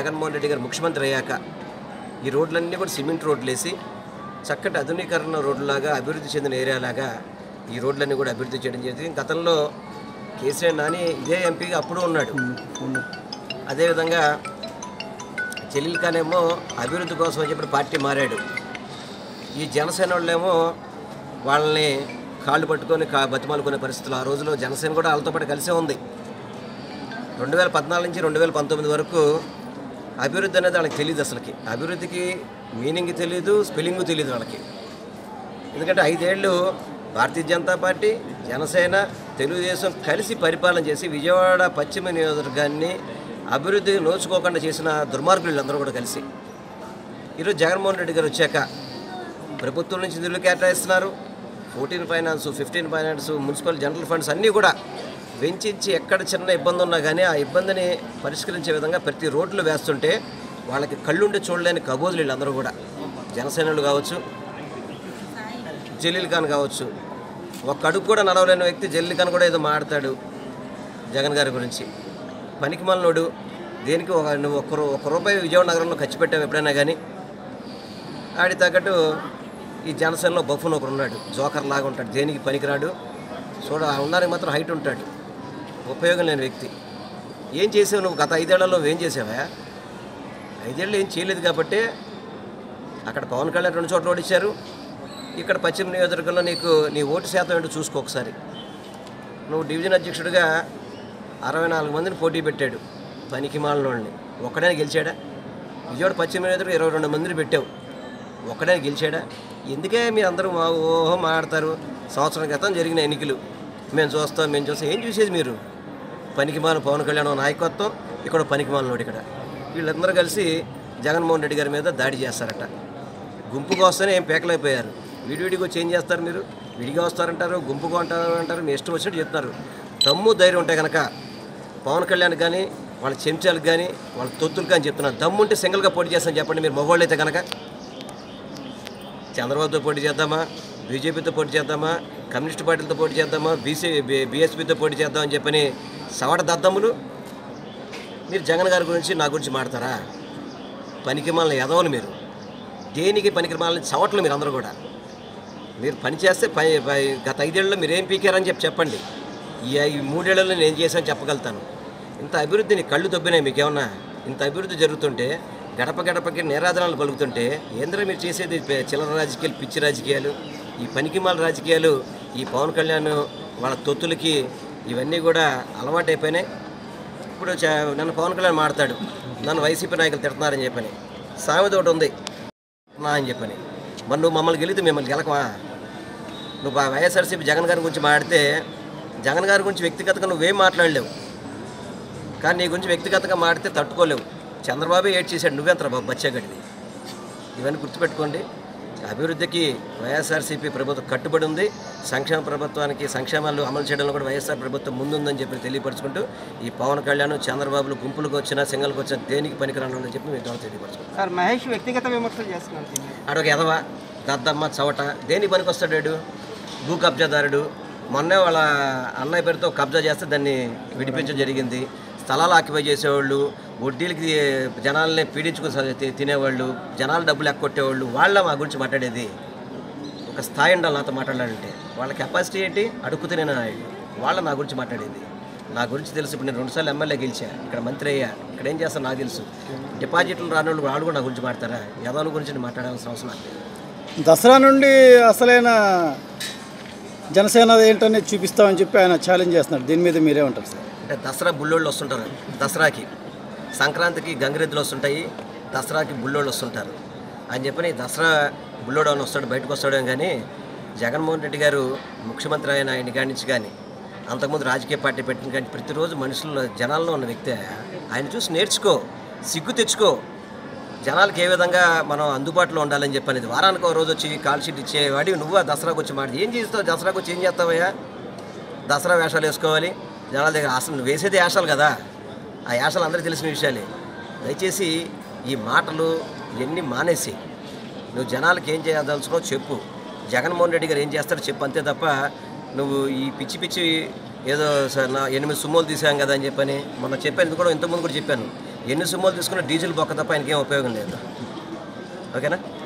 జగన్మోహన్ రెడ్డి గారు ముఖ్యమంత్రి అయ్యాక ఈ రోడ్లన్నీ కూడా సిమెంట్ రోడ్లు వేసి చక్కటి ఆధునీకరణ రోడ్లాగా అభివృద్ధి చెందిన ఏరియాలాగా ఈ రోడ్లన్నీ కూడా అభివృద్ధి చేయడం జరిగింది గతంలో కేసీఆర్ నాని ఇదే ఎంపీగా అప్పుడు ఉన్నాడు అదేవిధంగా జలీల్ ఖాన్ ఏమో అభివృద్ధి కోసం అని చెప్పి పార్టీ మారాడు ఈ జనసేన వాళ్ళేమో వాళ్ళని కాళ్ళు పట్టుకొని కా బతిమాలుకునే పరిస్థితులు ఆ రోజులో జనసేన కూడా వాళ్ళతో పాటు కలిసే ఉంది రెండు వేల పద్నాలుగు నుంచి రెండు వేల పంతొమ్మిది వరకు అభివృద్ధి అనేది వాళ్ళకి తెలియదు అసలుకి అభివృద్ధికి మీనింగ్ తెలియదు స్పెల్లింగ్ తెలియదు వాళ్ళకి ఎందుకంటే ఐదేళ్ళు భారతీయ జనతా పార్టీ జనసేన తెలుగుదేశం కలిసి పరిపాలన చేసి విజయవాడ పశ్చిమ నియోజకవర్గాన్ని అభివృద్ధికి నోచుకోకుండా చేసిన దుర్మార్గులు వీళ్ళందరూ కూడా కలిసి ఈరోజు జగన్మోహన్ రెడ్డి గారు వచ్చాక ప్రభుత్వం నుంచి నిధులు కేటాయిస్తున్నారు fourteen finance fifteen finance municipal general funds అన్నీ కూడా వెంచించి ఎక్కడ చిన్న ఇబ్బంది ఉన్నా కానీ ఆ ఇబ్బందిని పరిష్కరించే విధంగా ప్రతి రోడ్లు వేస్తుంటే వాళ్ళకి కళ్ళుండి చూడలేని కబోదులు వీళ్ళందరూ కూడా జనసేనలు కావచ్చు జలీల్ ఖాన్ కావచ్చు ఒక అడుగు కూడా నడవలేని వ్యక్తి జలీల్ ఖాన్ కూడా ఏదో మాట్లాడతాడు జగన్ గారి గురించి పనికిమాలినోడు దేనికి ఒక నువ్వు ఒక్క రూ- ఒక్క రూపాయి విజయవాడ నగరంలో ఖర్చు పెట్టావు ఎప్పుడైనా కానీ ఆడి తగ్గట్టు ఈ జనసేనలో బఫున్ ఒకరు ఉన్నాడు జోకర్ లాగా ఉంటాడు దేనికి పనికిరాడు చూడ ఉన్నానికి మాత్రం హైట్ ఉంటాడు ఉపయోగం లేని వ్యక్తి ఏం చేసావు నువ్వు గత ఐదేళ్లలో ఏం చేసావా ఐదేళ్ళు ఏం చేయలేదు కాబట్టి అక్కడ పవన్ కళ్యాణ్ రెండు చోట్ల ఓడిచ్చారు ఇక్కడ పశ్చిమ నియోజకవర్గంలో నీకు నీ ఓటు శాతం ఏంటో చూసుకో ఒకసారి నువ్వు డివిజన్ అధ్యక్షుడిగా అరవై నాలుగు మందిని పోటీ పెట్టాడు పనికి మాలినోళ్ళని ఒక్కడే గెలిచాడా విజయవాడ పశ్చిమ నియోజకవర్గం ఇరవై రెండు మందిని పెట్టావు ఒక్కడే గెలిచాడా ఎందుకే మీరు అందరూ మా ఓహో మాట్లాడతారు సంవత్సరం క్రితం జరిగిన ఎన్నికలు మేము చూస్తాం మేము చూస్తాం ఏం చూసేది మీరు పనికిమాల పవన్ కళ్యాణ్ నాయకత్వం ఇక్కడ పనికిమాలినోడు ఇక్కడ వీళ్ళందరూ కలిసి జగన్మోహన్ రెడ్డి గారి మీద దాడి చేస్తారట గుంపుగా వస్తేనే ఏం పేకలైపోయారు విడివిడిగా వచ్చి ఏం చేస్తారు మీరు విడిగా వస్తారంటారు గుంపుగా ఉంటారు అంటారు మీ ఇష్టం వచ్చినట్టు చెప్తున్నారు దమ్ము ధైర్యం ఉంటే కనుక పవన్ కళ్యాణ్ కానీ వాళ్ళ చెంచాలకు కానీ వాళ్ళ తొత్తులు కానీ చెప్తున్నారు దమ్ము ఉంటే సింగిల్గా పోటీ చేస్తాను చెప్పండి మీరు మొబైల్ అయితే కనుక చంద్రబాబుతో పోటీ చేద్దామా బీజేపీతో పోటీ చేద్దామా కమ్యూనిస్ట్ పార్టీలతో పోటీ చేద్దామా బీసీ బీఎస్పీతో పోటీ చేద్దామని చెప్పని సవట దద్దమ్ములు మీరు జగన్ గారి గురించి నా గురించి మాడతారా పనికిమాలిన ఎదవలు మీరు దేనికి పనికిమాలిన చవట్లు మీరు అందరూ కూడా మీరు పని చేస్తే పని పై- గత ఐదేళ్లలో మీరు ఏం పీకారని చెప్పి చెప్పండి ఈ ఈ మూడేళ్లలో నేను చేశాను చెప్పగలుగుతాను ఇంత అభివృద్ధిని కళ్ళు దొబ్బినాయి మీకేమన్నా ఇంత అభివృద్ధి జరుగుతుంటే గడప గడపకి నేరాధనాలు పలుకుతుంటే ఏంద్ర మీరు చేసేది పే- చిల్లర రాజకీయాలు పిచ్చి రాజకీయాలు ఈ పనికిమాల రాజకీయాలు ఈ పవన్ కళ్యాణ్ వాళ్ళ తొత్తులకి ఇవన్నీ కూడా అలవాటైపోయినాయి ఇప్పుడు చ- నన్ను పవన్ కళ్యాణ్ మాడతాడు నన్ను వైసీపీ నాయకులు తిడుతున్నారని చెప్పని సామెత ఒకటి ఉంది నా అని చెప్పని మరి నువ్వు మమ్మల్ని గెలితే మిమ్మల్ని గెలకమా నువ్వు ఆ వైఎస్ఆర్సీపీ జగన్ గారి గురించి మాడితే జగన్ గారి గురించి వ్యక్తిగతంగా నువ్వేం మాట్లాడలేవు కానీ నీ గురించి వ్యక్తిగతంగా మాడితే తట్టుకోలేవు చంద్రబాబు ఏడ్ చేశాడు నువ్వెంత బాబు బచ్చగడిది ఇవన్నీ గుర్తుపెట్టుకోండి అభివృద్ధికి వైఎస్ఆర్సీపీ ప్రభుత్వం కట్టుబడి ఉంది సంక్షేమ ప్రభుత్వానికి సంక్షేమాలు అమలు చేయడంలో కూడా వైఎస్ఆర్ ప్రభుత్వం ముందుందని చెప్పి తెలియపరచుకుంటూ ఈ పవన్ కళ్యాణ్ చంద్రబాబులు గుంపులకు వచ్చినా సింగల్కి వచ్చినా దేనికి పనికిరాను చెప్పి మీ ద్వారా తెలియపరచుకుంటాం సార్ మహేష్ వ్యక్తిగత విమర్శలు చేస్తున్నారు దీన్ని. ఆడొక ఎదవ దద్దమ్మ చవట దేనికి పనికి వస్తాడు వాడు? భూ కబ్జాదారుడు మొన్నే వాళ్ళ అన్నయ్య పేరుతో కబ్జా చేస్తే దాన్ని విడిపించడం జరిగింది స్థలాలు ఆక్యుపై చేసేవాళ్ళు వడ్డీలకి జనాల్ని పీడించుకుని స- తి- తినేవాళ్ళు జనాల డబ్బులు ఎక్కొట్టేవాళ్ళు వాళ్ళ మా గురించి మాట్లాడేది ఒక స్థాయి ఉండాలి నాతో మాట్లాడాలంటే వాళ్ళ కెపాసిటీ ఏంటి అడుగు తినే నాయుడు వాళ్ళ నా గురించి మాట్లాడేది నా గురించి తెలుసు ఇప్పుడు నేను రెండుసార్లు ఎమ్మెల్యే గెలిచా ఇక్కడ మంత్రి అయ్యా ఇక్కడ ఏం చేస్తాను నాకు తెలుసు డిపాజిట్లు రాని వాళ్ళు వాళ్ళు కూడా నా గురించి మాట్లాడతారా యదవల గురించి నేను మాట్లాడాల్సిన అవసరం నాకు లేదు. దసరా నుండి అసలైన జనసేన ఏంటనే చూపిస్తామని చెప్పి ఆయన ఛాలెంజ్ చేస్తున్నాడు దీని మీద మీరేమంటారు సార్ అంటే దసరా బుల్లోళ్ళు వస్తుంటారు దసరాకి సంక్రాంతికి గంగిరెద్దులు వస్తుంటాయి దసరాకి బుల్లోళ్ళు వస్తుంటారు అని చెప్పని దసరా బుల్లోడు అని వస్తాడు బయటకు వస్తాడు కానీ జగన్మోహన్ రెడ్డి గారు ముఖ్యమంత్రి అయిన ఆయన కాడి నుంచి కానీ అంతకుముందు రాజకీయ పార్టీ పెట్టిన కానీ ప్రతిరోజు మనుషుల్లో జనాల్లో ఉన్న వ్యక్తి ఆయన చూసి నేర్చుకో సిగ్గు తెచ్చుకో జనాలకి ఏ విధంగా మనం అందుబాటులో ఉండాలని చెప్పి అనేది వారానికి ఒక రోజు వచ్చి కాల్ షీట్ ఇచ్చేవాడి నువ్వు ఆ దసరాకు వచ్చి మాట ఏం చేస్తావు దసరాకు వచ్చి ఏం చేస్తావయ్యా దసరా వేషాలు వేసుకోవాలి జనాల దగ్గర అసలు నువ్వు వేసేది వేషాలు కదా ఆ వేషాలు అందరికీ తెలిసిన విషయాలే దయచేసి ఈ మాటలు ఇవన్నీ మానేసి నువ్వు జనాలకి ఏం చేయదలుచుకున్నావు చెప్పు జగన్మోహన్ రెడ్డి గారు ఏం చేస్తారో చెప్పు అంతే తప్ప నువ్వు ఈ పిచ్చి పిచ్చి ఏదో స- నా ఎనిమిది సుమ్మోలు తీసాం కదా అని చెప్పని మొన్న చెప్పాను ఇది కూడా ఇంతకుముందు కూడా చెప్పాను ఎన్ని సుమోలు తీసుకున్నా డీజిల్ బొక్క తప్ప ఆయనకి ఏం ఉపయోగం లేదు ఓకేనా